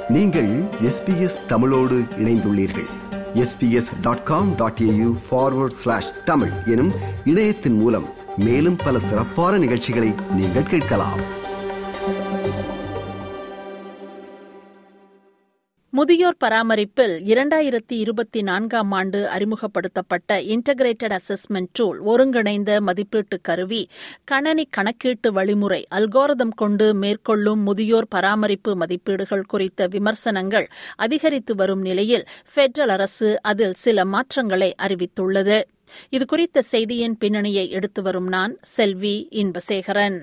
நீங்கள் எஸ்பிஎஸ் தமிழோடு இணைந்துள்ளீர்கள் SBS dot com dot AU forward slash Tamil எனும் இணையத்தின் மூலம் மேலும் பல சிறப்பான நிகழ்ச்சிகளை நீங்கள் கேட்கலாம் முதியோர் பராமரிப்பில் இரண்டாயிரத்தி இருபத்தி நான்காம் ஆண்டு அறிமுகப்படுத்தப்பட்ட இன்டகிரேட்டட் அசஸ்மெண்ட் டூல் ஒருங்கிணைந்த மதிப்பீட்டு கருவி கணனி கணக்கீட்டு வழிமுறை அல்கோரதம் கொண்டு மேற்கொள்ளும் முதியோர் பராமரிப்பு மதிப்பீடுகள் குறித்த விமர்சனங்கள் அதிகரித்து வரும் நிலையில் பெடரல் அரசு அதில் சில மாற்றங்களை அறிவித்துள்ளது இதுகுறித்த செய்தியின் பின்னணியை எடுத்து வரும் நான் செல்வி இன்பசேகரன்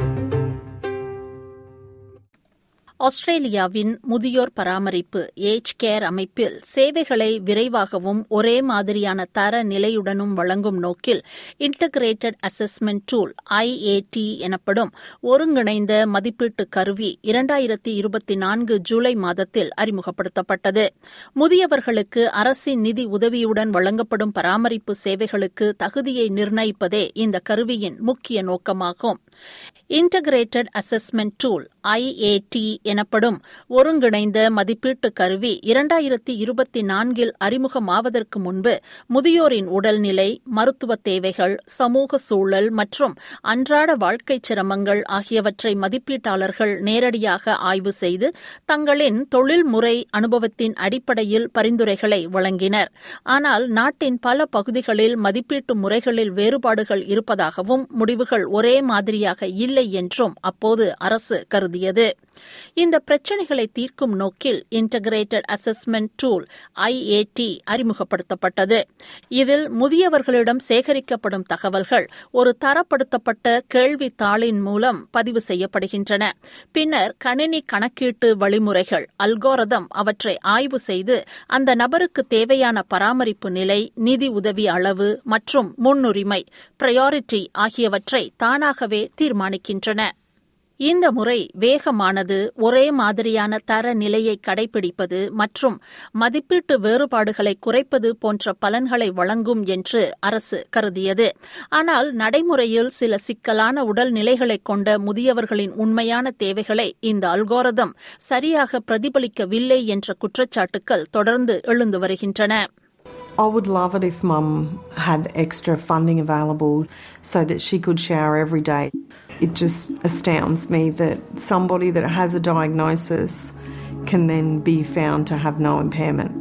ஆஸ்திரேலியாவின் முதியோர் பராமரிப்பு ஏஜ் கேர் அமைப்பில் சேவைகளை விரைவாகவும் ஒரே மாதிரியான தர நிலையுடனும் வழங்கும் நோக்கில் இன்டகிரேட்டட் அசஸ்மெண்ட் டூல் ஐஏடி எனப்படும் ஒருங்கிணைந்த மதிப்பீட்டு கருவி இரண்டாயிரத்தி இருபத்தி நான்கு ஜூலை மாதத்தில் அறிமுகப்படுத்தப்பட்டது முதியவர்களுக்கு அரசின் நிதி உதவியுடன் வழங்கப்படும் பராமரிப்பு சேவைகளுக்கு தகுதியை நிர்ணயிப்பதே இந்த கருவியின் முக்கிய நோக்கமாகும் இன்டகிரேட்டட் அசஸ்மெண்ட் டூல் ஐஏடி எனப்படும் ஒருங்கிணைந்த மதிப்பீட்டு கருவி இரண்டாயிரத்தி இருபத்தி நான்கில் அறிமுகமாவதற்கு முன்பு முதியோரின் உடல்நிலை மருத்துவ தேவைகள் சமூக சூழல் மற்றும் அன்றாட வாழ்க்கை சிரமங்கள் ஆகியவற்றை மதிப்பீட்டாளர்கள் நேரடியாக ஆய்வு செய்து தங்களின் தொழில்முறை அனுபவத்தின் அடிப்படையில் பரிந்துரைகளை வழங்கினர் ஆனால் நாட்டின் பல பகுதிகளில் மதிப்பீட்டு முறைகளில் வேறுபாடுகள் இருப்பதாகவும் முடிவுகள் ஒரே மாதிரியாக இல்லை என்றும் அப்போது அரசு கருதியது இந்த பிரச்சினைகளை தீர்க்கும் நோக்கில் இன்டகிரேட்டட் அசஸ்மெண்ட் டூல் ஐஏடி அறிமுகப்படுத்தப்பட்டது இதில் முதியவர்களிடம் சேகரிக்கப்படும் தகவல்கள் ஒரு தரப்படுத்தப்பட்ட கேள்வித்தாளின் மூலம் பதிவு செய்யப்படுகின்றன பின்னர் கணினி கணக்கீட்டு வழிமுறைகள் அல்கோரதம் அவற்றை ஆய்வு செய்து அந்த நபருக்கு தேவையான பராமரிப்பு நிலை நிதி உதவி அளவு மற்றும் முன்னுரிமை பிரையாரிட்டி ஆகியவற்றை தானாகவே தீர்மானிக்கின்றன இந்த முறை வேகமானது ஒரே மாதிரியான தர நிலையை கடைபிடிப்பது மற்றும் மதிப்பீட்டு வேறுபாடுகளை குறைப்பது போன்ற பலன்களை வழங்கும் என்று அரசு கருதியது ஆனால் நடைமுறையில் சில சிக்கலான உடல் நிலைகளை கொண்ட முதியவர்களின் உண்மையான தேவைகளை இந்த அல்கோரதம் சரியாக பிரதிபலிக்கவில்லை என்ற குற்றச்சாட்டுகள் தொடர்ந்து எழுந்து வருகின்றன I would love it if mum had extra funding available so that she could shower every day. It just astounds me that somebody that has a diagnosis can then be found to have no impairment.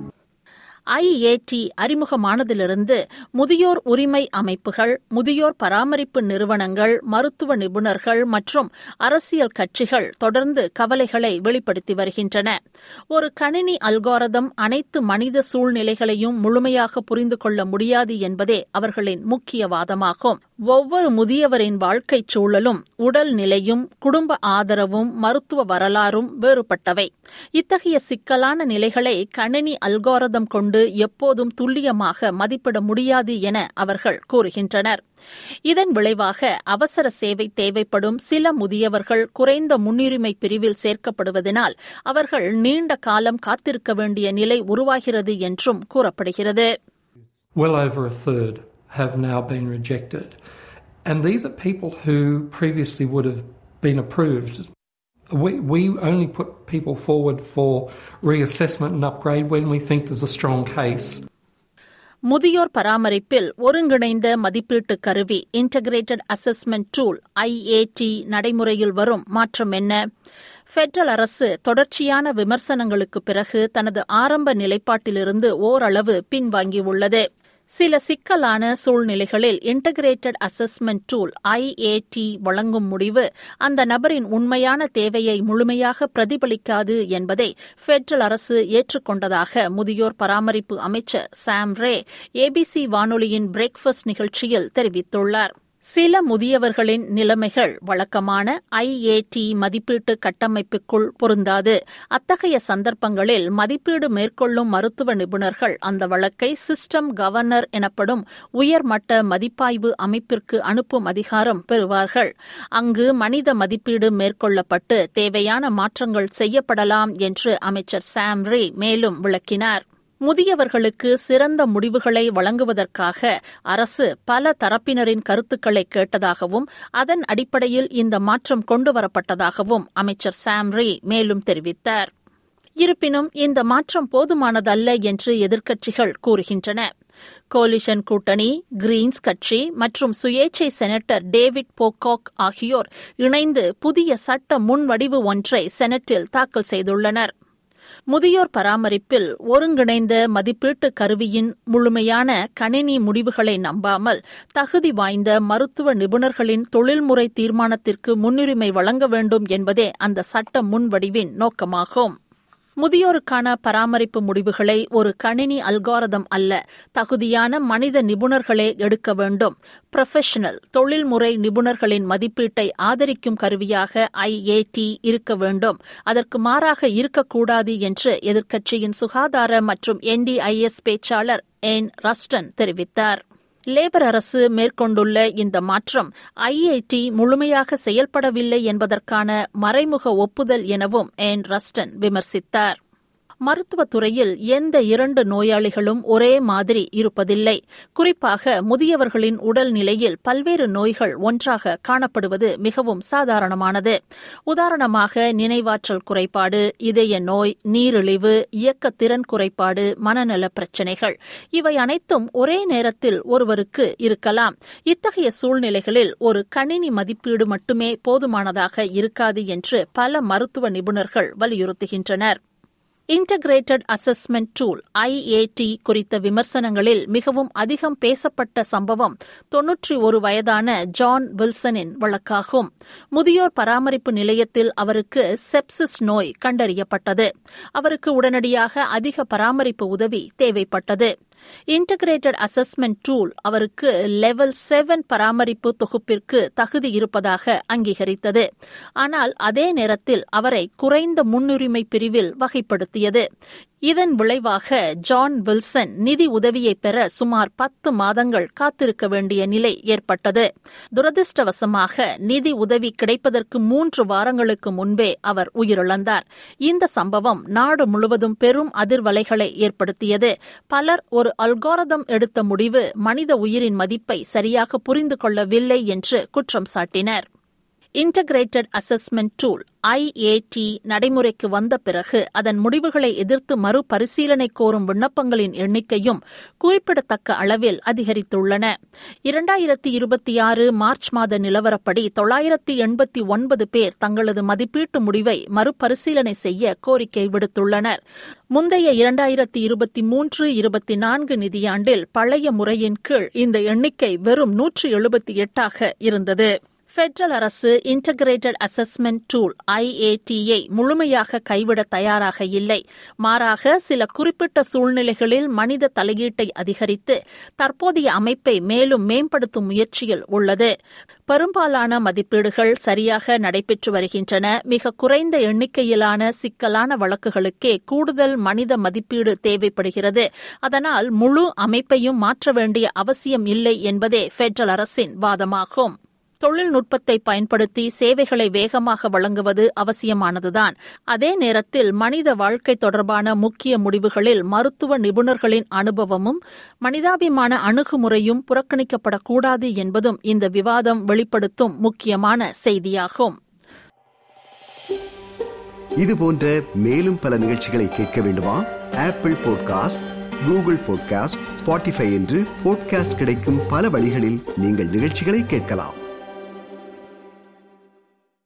IAT அறிமுகமானதிலிருந்து முதியோர் உரிமை அமைப்புகள் முதியோர் பராமரிப்பு நிறுவனங்கள் மருத்துவ நிபுணர்கள் மற்றும் அரசியல் கட்சிகள் தொடர்ந்து கவலைகளை வெளிப்படுத்தி வருகின்றன ஒரு கணினி அல்காரதம் அனைத்து மனித சூழ்நிலைகளையும் முழுமையாக புரிந்து கொள்ள முடியாது என்பதே அவர்களின் முக்கிய வாதமாகும் ஒவ்வொரு முதியவரின் வாழ்க்கைச் சூழலும் உடல் நிலையும் குடும்ப ஆதரவும் மருத்துவ வரலாறும் வேறுபட்டவை இத்தகைய சிக்கலான நிலைகளை கணினி அல்காரதம் கொண்டு எப்போதும் துல்லியமாக மதிப்பிட முடியாது என அவர்கள் கூறுகின்றனர் இதன் விளைவாக அவசர சேவை தேவைப்படும் சில முதியவர்கள் குறைந்த முன்னுரிமை பிரிவில் சேர்க்கப்படுவதனால் அவர்கள் நீண்ட காலம் காத்திருக்க வேண்டிய நிலை உருவாகிறது என்றும் கூறப்படுகிறது Well over a third have now been rejected. And these are people who previously would have been approved. We, we only put people forward for reassessment and upgrade when we think there's a strong case. முதியோர் பராமரிப்பில் ஒருங்கிணைந்த மதிப்பீட்டு கருவி integrated assessment tool IAT நடைமுறையில் வரும் மாற்றம் என்ன federal அரசு தொடர்ச்சியான விமர்சனங்களுக்கு பிறகு தனது ஆரம்ப நிலைப்பாட்டிலிருந்து ஓரளவு பின்வாங்கியுள்ளது சில சிக்கலான சூழ்நிலைகளில் இன்டகிரேட்டட் அசஸ்மெண்ட் டூல் ஐஏடி வழங்கும் முடிவு அந்த நபரின் உண்மையான தேவையை முழுமையாக பிரதிபலிக்காது என்பதை பெடரல் அரசு ஏற்றுக்கொண்டதாக முதியோர் பராமரிப்பு அமைச்சர் சாம் ரே ஏபிசி வானொலியின் பிரேக்ஃபாஸ்ட் நிகழ்ச்சியில் தெரிவித்துள்ளார் சில முதியவர்களின் நிலைமைகள் வழக்கமான ஐஏடி மதிப்பீட்டு கட்டமைப்புக்குள் பொருந்தாது அத்தகைய சந்தர்ப்பங்களில் மதிப்பீடு மேற்கொள்ளும் மருத்துவ நிபுணர்கள் அந்த வழக்கை சிஸ்டம் கவர்னர் எனப்படும் உயர்மட்ட மதிப்பாய்வு அமைப்பிற்கு அனுப்பும் அதிகாரம் பெறுவார்கள் அங்கு மனித மதிப்பீடு மேற்கொள்ளப்பட்டு தேவையான மாற்றங்கள் செய்யப்படலாம் என்று அமைச்சர் சாம் ரே மேலும் விளக்கினார் முதியவர்களுக்கு சிறந்த முடிவுகளை வழங்குவதற்காக அரசு பல தரப்பினரின் கருத்துக்களை கேட்டதாகவும் அதன் அடிப்படையில் இந்த மாற்றம் கொண்டுவரப்பட்டதாகவும் அமைச்சர் சாம்ரி மேலும் தெரிவித்தார் இருப்பினும் இந்த மாற்றம் போதுமானதல்ல என்று எதிர்க்கட்சிகள் கூறுகின்றன கோலிஷன் கூட்டணி கிரீன்ஸ் கட்சி மற்றும் சுயேட்சை செனட்டர் டேவிட் போகாக் ஆகியோர் இணைந்து புதிய சட்ட முன்வடிவு ஒன்றை செனட்டில் தாக்கல் செய்துள்ளனர் முதியோர் பராமரிப்பில் ஒருங்கிணைந்த மதிப்பீட்டு கருவியின் முழுமையான கணினி முடிவுகளை நம்பாமல் தகுதி வாய்ந்த மருத்துவ நிபுணர்களின் தொழில்முறை தீர்மானத்திற்கு முன்னுரிமை வழங்க வேண்டும் என்பதே அந்த சட்ட முன்வடிவின் நோக்கமாகும் முதியோருக்கான பராமரிப்பு முடிவுகளை ஒரு கணினி அல்காரதம் அல்ல தகுதியான மனித நிபுணர்களே எடுக்க வேண்டும் புரொஃபஷனல் தொழில்முறை நிபுணர்களின் மதிப்பீட்டை ஆதரிக்கும் கருவியாக ஐஏடி இருக்க வேண்டும் அதற்கு மாறாக இருக்கக்கூடாது என்று எதிர்க்கட்சியின் சுகாதார மற்றும் என்டிஐஎஸ் பேச்சாளர் என் ரஸ்டன் தெரிவித்தார் லேபர் அரசு மேற்கொண்டுள்ள இந்த மாற்றம் ஐஐடி முழுமையாக செயல்படவில்லை என்பதற்கான மறைமுக ஒப்புதல் எனவும் என் ரஸ்டன் விமர்சித்தார் மருத்துவத்துறையில் எந்த இரண்டு நோயாளிகளும் ஒரே மாதிரி இருப்பதில்லை குறிப்பாக முதியவர்களின் உடல் நிலையில் பல்வேறு நோய்கள் ஒன்றாக காணப்படுவது மிகவும் சாதாரணமானது உதாரணமாக நினைவாற்றல் குறைபாடு இதய நோய் நீரிழிவு இயக்கத்திறன் குறைபாடு மனநல பிரச்சினைகள் இவை அனைத்தும் ஒரே நேரத்தில் ஒருவருக்கு இருக்கலாம் இத்தகைய சூழ்நிலைகளில் ஒரு கணினி மதிப்பீடு மட்டுமே போதுமானதாக இருக்காது என்று பல மருத்துவ நிபுணர்கள் வலியுறுத்துகின்றனர் இன்டகிரேட்டட் அசஸ்மெண்ட் டூல் ஐஏடி குறித்த விமர்சனங்களில் மிகவும் அதிகம் பேசப்பட்ட சம்பவம் தொன்னூற்றி ஒரு வயதான ஜான் வில்சனின் வழக்காகும் முதியோர் பராமரிப்பு நிலையத்தில் அவருக்கு செப்சிஸ் நோய் கண்டறியப்பட்டது அவருக்கு உடனடியாக அதிக பராமரிப்பு உதவி தேவைப்பட்டது இன்டகிரேட்டட் அசஸ்மெண்ட் டூல் அவருக்கு லெவல் செவன் பராமரிப்பு தொகுப்பிற்கு தகுதி இருப்பதாக அங்கீகரித்தது ஆனால் அதே நேரத்தில் அவரை குறைந்த முன்னுரிமை பிரிவில் வகைப்படுத்தியது இதன் விளைவாக ஜான் வில்சன் நிதி உதவியை பெற சுமார் பத்து மாதங்கள் காத்திருக்க வேண்டிய நிலை ஏற்பட்டது துரதிருஷ்டவசமாக நிதி உதவி கிடைப்பதற்கு மூன்று வாரங்களுக்கு முன்பே அவர் உயிரிழந்தார் இந்த சம்பவம் நாடு முழுவதும் பெரும் அதிர்வலைகளை ஏற்படுத்தியது பலர் ஒரு அல்காரதம் எடுத்த முடிவு மனித உயிரின் மதிப்பை சரியாக புரிந்து கொள்ளவில்லை என்று குற்றம் சாட்டினர் இன்டகிரேட்டட் அசஸ்மெண்ட் டூல் ஐஏடி நடைமுறைக்கு வந்த பிறகு அதன் முடிவுகளை எதிர்த்து மறுபரிசீலனை கோரும் விண்ணப்பங்களின் எண்ணிக்கையும் குறிப்பிடத்தக்க அளவில் அதிகரித்துள்ளன இரண்டாயிரத்தி இருபத்தி ஆறு மார்ச் மாத நிலவரப்படி தொள்ளாயிரத்தி எண்பத்தி ஒன்பது பேர் தங்களது மதிப்பீட்டு முடிவை மறுபரிசீலனை செய்ய கோரிக்கை விடுத்துள்ளனர் முந்தைய இரண்டாயிரத்தி இருபத்தி மூன்று இருபத்தி நான்கு நிதியாண்டில் பழைய முறையின் கீழ் இந்த எண்ணிக்கை வெறும் நூற்று எழுபத்தி எட்டாக இருந்தது பெட்ரல் அரசு இன்டகிரேட்டட் அசஸ்மெண்ட் டூல் ஐஏடியை முழுமையாக கைவிட தயாராக இல்லை மாறாக சில குறிப்பிட்ட சூழ்நிலைகளில் மனித தலையீட்டை அதிகரித்து தற்போதைய அமைப்பை மேலும் மேம்படுத்தும் முயற்சியில் உள்ளது பெரும்பாலான மதிப்பீடுகள் சரியாக நடைபெற்று வருகின்றன மிக குறைந்த எண்ணிக்கையிலான சிக்கலான வழக்குகளுக்கே கூடுதல் மனித மதிப்பீடு தேவைப்படுகிறது அதனால் முழு அமைப்பையும் மாற்ற வேண்டிய அவசியம் இல்லை என்பதே பெட்ரல் அரசின் வாதமாகும் தொழில்நுட்பத்தை பயன்படுத்தி சேவைகளை வேகமாக வழங்குவது அவசியமானதுதான் அதே நேரத்தில் மனித வாழ்க்கை தொடர்பான முக்கிய முடிவுகளில் மருத்துவ நிபுணர்களின் அனுபவமும் மனிதாபிமான அணுகுமுறையும் புறக்கணிக்கப்படக்கூடாது என்பதும் இந்த விவாதம் வெளிப்படுத்தும் முக்கியமான செய்தியாகும் இது போன்ற மேலும் பல நிகழ்ச்சிகளை கேட்க வேண்டுமா Apple podcast Google podcast Spotify என்று பாட்காஸ்ட் கிடைக்கும் பல வழிகளில் நீங்கள் நிகழ்ச்சிகளை கேட்கலாம்